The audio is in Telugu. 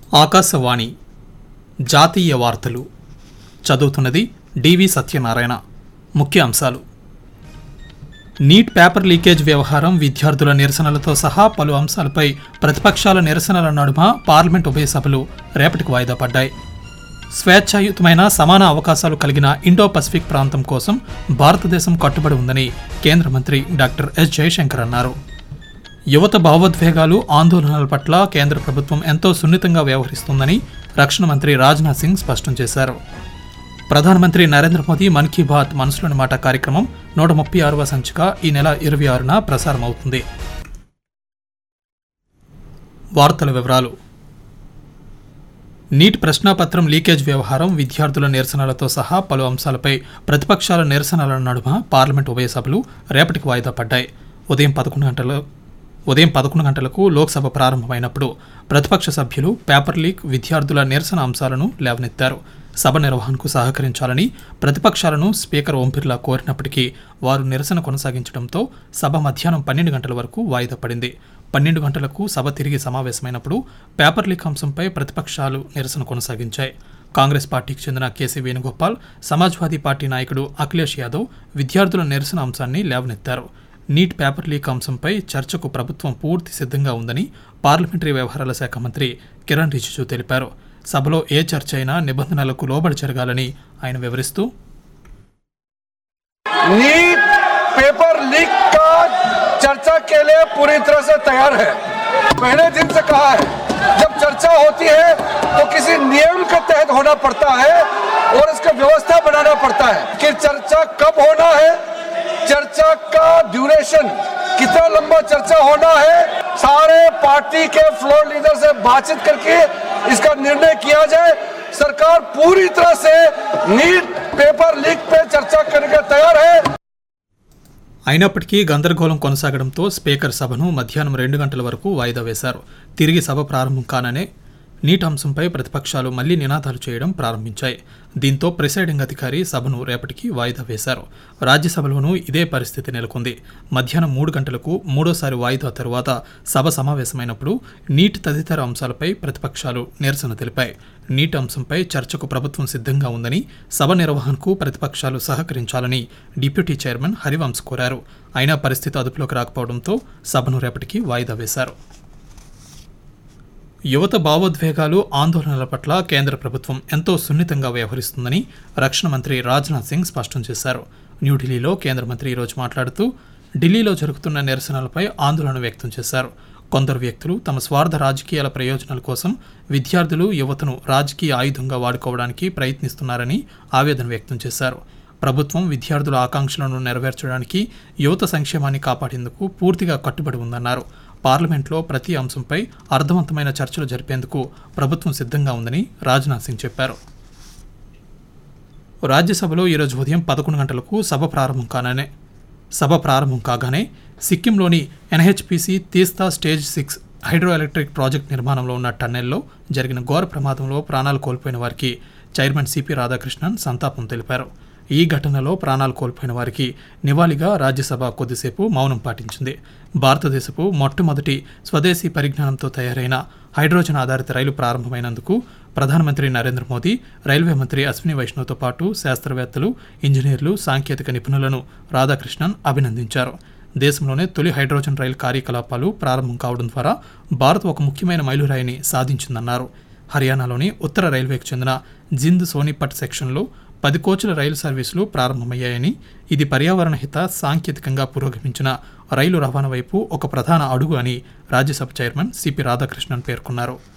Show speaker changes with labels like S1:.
S1: ఆకాశవాణి జాతీయ వార్తలు చదువుతున్నది డివి సత్యనారాయణ ముఖ్య అంశాలు నీట్ పేపర్ లీకేజ్ వ్యవహారం విద్యార్థుల నిరసనలతో సహా పలు అంశాలపై ప్రతిపక్షాల నిరసనల నడుమ పార్లమెంట్ ఉభయ సభలు రేపటికి వాయిదా పడ్డాయి స్వేచ్ఛాయుతమైన సమాన అవకాశాలు కలిగిన ఇండో పసిఫిక్ ప్రాంతం కోసం భారతదేశం కట్టుబడి ఉందని కేంద్ర మంత్రి డాక్టర్ ఎస్ జయశంకర్ అన్నారు యువత భావోద్వేగాలు ఆందోళనల పట్ల కేంద్ర ప్రభుత్వం ఎంతో సున్నితంగా వ్యవహరిస్తుందని రక్షణ మంత్రి రాజ్నాథ్ సింగ్ స్పష్టం చేశారు ప్రధానమంత్రి నరేంద్ర మోదీ మన్ కీ బాత్ మనసులోని మాట కార్యక్రమం నూట ముప్పై ఆరవ సంచిక ఈ నెల ఇరవై ఆరున ప్రసారం అవుతుంది వార్తల వివరాలు నీట్ ప్రశ్నాపత్రం లీకేజ్ వ్యవహారం విద్యార్థుల నిరసనలతో సహా పలు అంశాలపై ప్రతిపక్షాల నిరసనల నడుమ పార్లమెంట్ ఉభయ సభలు రేపటికి వాయిదా పడ్డాయి ఉదయం పదకొండు గంటల ఉదయం పదకొండు గంటలకు లోక్సభ ప్రారంభమైనప్పుడు ప్రతిపక్ష సభ్యులు పేపర్ లీక్ విద్యార్థుల నిరసన అంశాలను లేవనెత్తారు సభ నిర్వహణకు సహకరించాలని ప్రతిపక్షాలను స్పీకర్ ఓం బిర్లా కోరినప్పటికీ వారు నిరసన కొనసాగించడంతో సభ మధ్యాహ్నం పన్నెండు గంటల వరకు వాయిదా పడింది పన్నెండు గంటలకు సభ తిరిగి సమావేశమైనప్పుడు పేపర్ లీక్ అంశంపై ప్రతిపక్షాలు నిరసన కొనసాగించాయి కాంగ్రెస్ పార్టీకి చెందిన కేసీ వేణుగోపాల్ సమాజ్వాదీ పార్టీ నాయకుడు అఖిలేష్ యాదవ్ విద్యార్థుల నిరసన అంశాన్ని లేవనెత్తారు నీట్ పేపర్ లీక్ అంశంపై చర్చకు ప్రభుత్వం పూర్తి సిద్ధంగా ఉందని పార్లమెంటరీ వ్యవహారాల శాఖ మంత్రి కిరణ్ రిజిజు తెలిపారు సభలో ఏ చర్చ అయినా నిబంధనలకు లోబడి జరగాలని ఆయన వివరిస్తూ
S2: नीट पेपर लीक का चर्चा के लिए पूरी तरह से तैयार है पहले दिन से कहा है जब चर्चा होती है तो किसी नियम के तहत होना पड़ता है और इसका व्यवस्था बनाना पड़ता है कि चर्चा कब होना है चर्चा का ड्यूरेशन कितना लंबा चर्चा होना है सारे पार्टी के फ्लोर लीडर से बातचीत करके इसका निर्णय किया जाए सरकार पूरी तरह से नीट पेपर लीक पे चर्चा करने के तैयार है
S1: అయినప్పటికీ గందరగోళం కొనసాగడంతో స్పీకర్ సభను మధ్యాహ్నం రెండు గంటల వరకు వాయిదా వేశారు తిరిగి సభ ప్రారంభం కాననే నీట్ అంశంపై ప్రతిపక్షాలు మళ్లీ నినాదాలు చేయడం ప్రారంభించాయి దీంతో ప్రిసైడింగ్ అధికారి సభను రేపటికి వాయిదా వేశారు రాజ్యసభలోనూ ఇదే పరిస్థితి నెలకొంది మధ్యాహ్నం మూడు గంటలకు మూడోసారి వాయిదా తరువాత సభ సమావేశమైనప్పుడు నీట్ తదితర అంశాలపై ప్రతిపక్షాలు నిరసన తెలిపాయి నీట్ అంశంపై చర్చకు ప్రభుత్వం సిద్ధంగా ఉందని సభ నిర్వహణకు ప్రతిపక్షాలు సహకరించాలని డిప్యూటీ చైర్మన్ హరివంశ్ కోరారు అయినా పరిస్థితి అదుపులోకి రాకపోవడంతో సభను రేపటికి వాయిదా వేశారు యువత భావోద్వేగాలు ఆందోళనల పట్ల కేంద్ర ప్రభుత్వం ఎంతో సున్నితంగా వ్యవహరిస్తుందని రక్షణ మంత్రి రాజ్నాథ్ సింగ్ స్పష్టం చేశారు న్యూఢిల్లీలో కేంద్ర మంత్రి ఈరోజు మాట్లాడుతూ ఢిల్లీలో జరుగుతున్న నిరసనలపై ఆందోళన వ్యక్తం చేశారు కొందరు వ్యక్తులు తమ స్వార్థ రాజకీయాల ప్రయోజనాల కోసం విద్యార్థులు యువతను రాజకీయ ఆయుధంగా వాడుకోవడానికి ప్రయత్నిస్తున్నారని ఆవేదన వ్యక్తం చేశారు ప్రభుత్వం విద్యార్థుల ఆకాంక్షలను నెరవేర్చడానికి యువత సంక్షేమాన్ని కాపాడేందుకు పూర్తిగా కట్టుబడి ఉందన్నారు పార్లమెంట్లో ప్రతి అంశంపై అర్థవంతమైన చర్చలు జరిపేందుకు ప్రభుత్వం సిద్ధంగా ఉందని రాజ్నాథ్ సింగ్ చెప్పారు రాజ్యసభలో ఈరోజు ఉదయం పదకొండు గంటలకు సభ ప్రారంభం కాననే సభ ప్రారంభం కాగానే సిక్కింలోని NHPC Teesta stage six hydro electric project నిర్మాణంలో ఉన్న టన్నెల్లో జరిగిన ఘోర ప్రమాదంలో ప్రాణాలు కోల్పోయిన వారికి చైర్మన్ సిపి రాధాకృష్ణన్ సంతాపం తెలిపారు ఈ ఘటనలో ప్రాణాలు కోల్పోయిన వారికి నివాళిగా రాజ్యసభ కొద్దిసేపు మౌనం పాటించింది భారతదేశపు మొట్టమొదటి స్వదేశీ పరిజ్ఞానంతో తయారైన హైడ్రోజన్ ఆధారిత రైలు ప్రారంభమైనందుకు ప్రధానమంత్రి నరేంద్ర మోదీ రైల్వే మంత్రి అశ్విని వైష్ణవ్తో పాటు శాస్త్రవేత్తలు ఇంజనీర్లు సాంకేతిక నిపుణులను రాధాకృష్ణన్ అభినందించారు దేశంలోనే తొలి హైడ్రోజన్ రైలు కార్యకలాపాలు ప్రారంభం కావడం ద్వారా భారత్ ఒక ముఖ్యమైన మైలురాయిని సాధించిందన్నారు హర్యానాలోని ఉత్తర రైల్వేకి చెందిన జింద్ సోనిపట్ సెక్షన్లో పది కోచ్ల రైలు సర్వీసులు ప్రారంభమయ్యాయని ఇది పర్యావరణ హిత సాంకేతికంగా పురోగమించిన రైలు రవాణా వైపు ఒక ప్రధాన అడుగు అని రాజ్యసభ చైర్మన్ సిపి రాధాకృష్ణన్ పేర్కొన్నారు